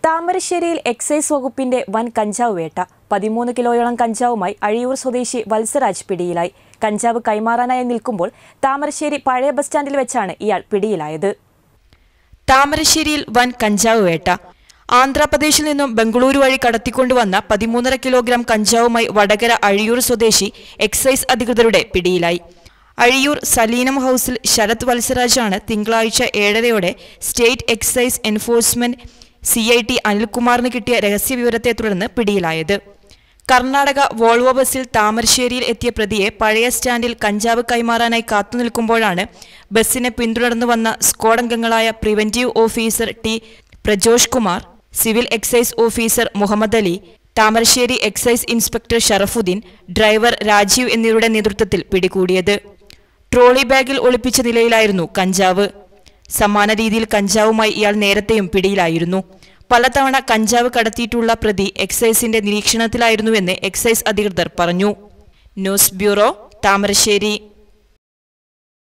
താമരശ്ശേരിയിൽ എക്സൈസ് വകുപ്പിന്റെ വൻ കഞ്ചാവ് വേട്ട പതിമൂന്ന് കിലോയോളം കഞ്ചാവുമായി അഴിയൂർ സ്വദേശി വത്സരാജ് പിടിയിലായി കഞ്ചാവ് കൈമാറാനായി നിൽക്കുമ്പോൾ താമരശ്ശേരി പഴയ ബസ് സ്റ്റാൻഡിൽ വെച്ചാണ് ഇയാൾ പിടിയിലായത് താമരശ്ശേരിയിൽ വൻ കഞ്ചാവ് വേട്ട ആന്ധ്രാപ്രദേശിൽ നിന്നും ബംഗളൂരു വഴി കടത്തിക്കൊണ്ടുവന്ന പതിമൂന്നര കിലോഗ്രാം കഞ്ചാവുമായി വടകര അഴിയൂർ സ്വദേശി എക്സൈസ് അധികൃതരുടെ പിടിയിലായി അഴിയൂർ സലീനം ഹൌസിൽ ശരത് വത്സരാജാണ് തിങ്കളാഴ്ച ഏഴരയോടെ state excise enforcement C I T അനിൽകുമാറിന് കിട്ടിയ രഹസ്യവിവരത്തെ തുടർന്ന് പിടിയിലായത് കർണാടക വോൾവോ ബസ്സിൽ താമരശ്ശേരിയിൽ എത്തിയ പ്രതിയെ പഴയ സ്റ്റാൻഡിൽ കഞ്ചാവ് കൈമാറാനായി കാത്തുനിൽക്കുമ്പോഴാണ് ബസ്സിനെ പിന്തുടർന്നു വന്ന സ്ക്വാഡ് അംഗങ്ങളായ preventive officer T Prajosh Kumar civil excise officer Muhammad Ali Thamarassery excise inspector Sharafuddin driver Rajeev എന്നിവരുടെ നേതൃത്വത്തിൽ പിടികൂടിയത് ട്രോളി ബാഗിൽ ഒളിപ്പിച്ച നിലയിലായിരുന്നു കഞ്ചാവ് സമാന രീതിയിൽ കഞ്ചാവുമായി ഇയാൾ നേരത്തെയും പിടിയിലായിരുന്നു പലതവണ കഞ്ചാവ് കടത്തിയിട്ടുള്ള പ്രതി എക്സൈസിന്റെ നിരീക്ഷണത്തിലായിരുന്നുവെന്ന് എക്സൈസ് അധികൃതർ പറഞ്ഞു ന്യൂസ് ബ്യൂറോ താമരശ്ശേരി